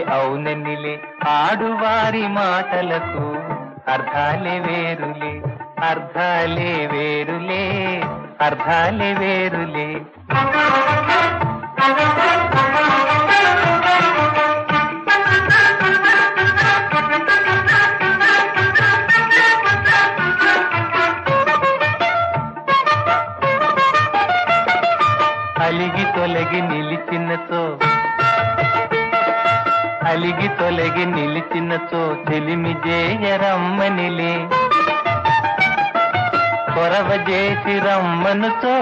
అవుననిలే ఆడువారి మాటలకు అర్థాలే వేరులే అర్థాలే వేరులే అర్థాలే వేరులే అలిగి తొలగి నిలిచినతో అలిగి తొలగి నిలిచినతో చెలిమి జేయరమ్మనిలే కొరవ చేసి రమ్మనుతో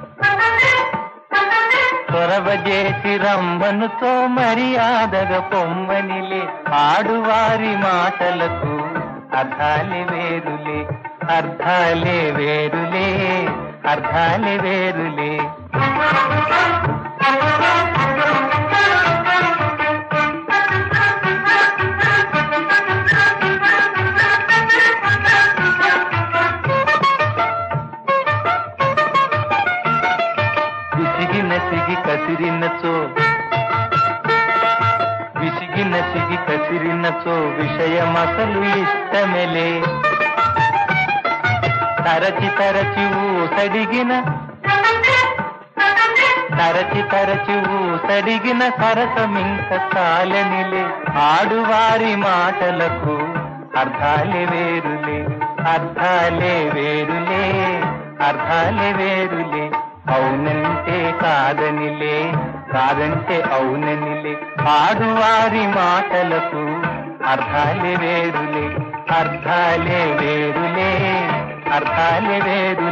కొరవ చేసి రమ్మనుతో మర్యాదగా పొమ్మనిలే ఆడువారి మాటలకు అర్థాలే వేరులే అర్థాలే వేరులే అర్థాలే వేరులే విసిగి నసిగి కసిరినచో విసిగి నసిగి కసిరినచో విషయమసలు ఇష్టమెలే తరచి తరచి ఊసడిగిన తరచి తరచి ఊసడిగిన సరసమింక చాలనిలే ఆడువారి మాటలకు అర్థాలే వేరులే అర్థాలే వేరులే అర్థాలే వేరులే అవునంటే కాదనిలే కాదంటే అవుననిలే ఆడువారి మాటలకు అర్థాలే వేరులే అర్థాలే వేరులే అర్థాలే వేరు